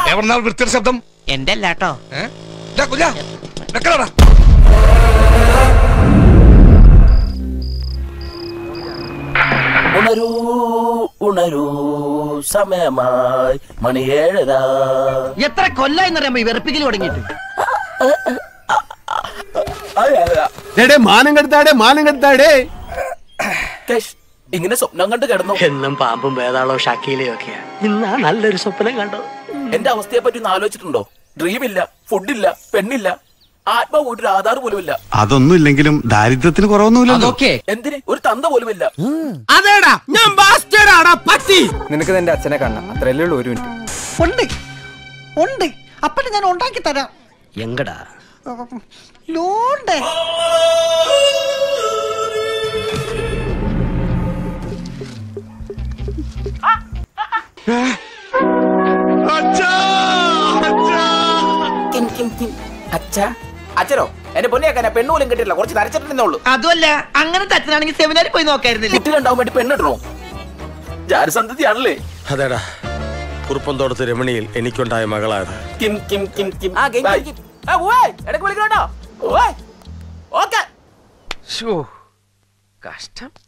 എവിടെന്നാ വൃത്തിയുടെ ശബ്ദം എന്റെ അല്ലാട്ടോ ഏ? ഡാ കുഞ്ഞാ, വെക്കടാ. ഉണരൂ ഉണരൂ സമയമായി മണി ഏഴര എത്ര കൊല്ലായി എന്നറിയാമോ ഈ വെറുപ്പിക്കൽ തുടങ്ങിയിട്ട് ഡേടേ മാനം കെടുത്താടേ മാനം കെടുത്താടേ കേശ്, ഇങ്ങനെ സ്വപ്നം കണ്ട് കിടന്നു എന്നും പാമ്പും വേതാളോ ഷക്കീലയോ ഒക്കെയാ ഇന്നാ നല്ലൊരു സ്വപ്നം കണ്ടത് എന്റെ അവസ്ഥയെ പറ്റി ഒന്ന് ആലോചിച്ചിട്ടുണ്ടോ ഡ്രീം ഇല്ല ഫുഡില്ല പെണ്ണില്ല ആത്മാവ് ഒരു ആധാർ പോലും ഇല്ല അതൊന്നും ഇല്ലെങ്കിലും ദാരിദ്ര്യത്തിന് കുറവൊന്നുമില്ലല്ലോ അതൊക്കെ എന്തിന് ഒരു തന്ത പോലും ഇല്ല അതേടാ ഞാൻ ബാസ്റ്റേഡാടാ പട്ടി നിനക്ക് നിന്റെ അച്ഛനെ കാണണം അത്രയല്ലേ ഉള്ളൂ ഒരു മിനിറ്റ് ഉണ്ട് ഉണ്ട് അപ്പഴ് ഞാൻ ഉണ്ടാക്കി തരാം എങ്കടാ ലോണ്ടേ കിം, കിം, കിം. അച്ഛാ അച്ഛനോ എന്റെ പൊന്നിയാക്കാൻ പെണ്ണ് പോലും കിട്ടില്ല കുറച്ച് നരച്ചിട്ടുണ്ടെന്നേ ഉള്ളൂ അതുമല്ല അങ്ങനത്തെ അച്ഛനാണെങ്കിൽ സെമിനാറിൽ പോയി നോക്കായിരുന്നില്ല കുട്ടികളുണ്ടാവാൻ വേണ്ടി പെണ്ണിടണോ ജാരസന്ധതിയാണല്ലേ അതേടാ കുറുപ്പന്തോടത്ത് രമണിയിൽ എനിക്കുണ്ടായ മകളായത് കിം കിം കിം കിം ബൈ. ആ, ഉവ്വേ, ഇടയ്ക്ക് വിളിക്കണോ ഓക്കെ ശ്ശോ, കഷ്ടം